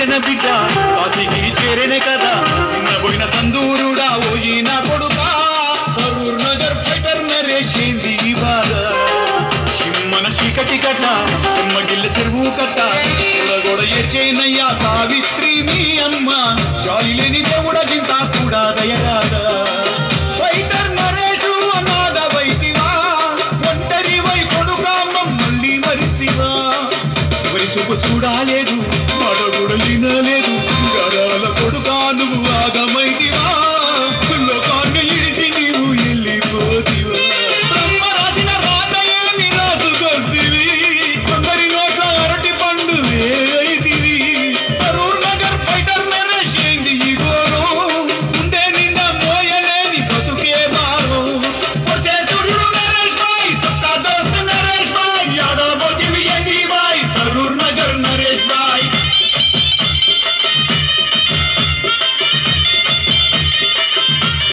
పుట్టిన బిడ్డ కాశీగిరి చేరేనే కదా చిన్నపోయిన సందూరుడా ఓయిన కొడుకా సరూర్ నగర్ ఫైటర్ నరేషేంది ఈ బాధ చిమ్మన చీకటి కట్ట చిమ్మగిల్ల చెరువు కట్ట గొడ ఏడ్చేనయ్యా సావిత్రి మీ అమ్మ జాలి లేని దేవుడ గింత కూడా దయరాదా ఫైటర్ నరేషు అనాథ వైతివా ఒంటరి వై కొడుకా మమ్మల్ని మరిస్తివా ఎవరి సొప్పు చూడాలేదు మడగుడు వినలేదు గడాల కొడుకా నువ్వు ఆగమైతివా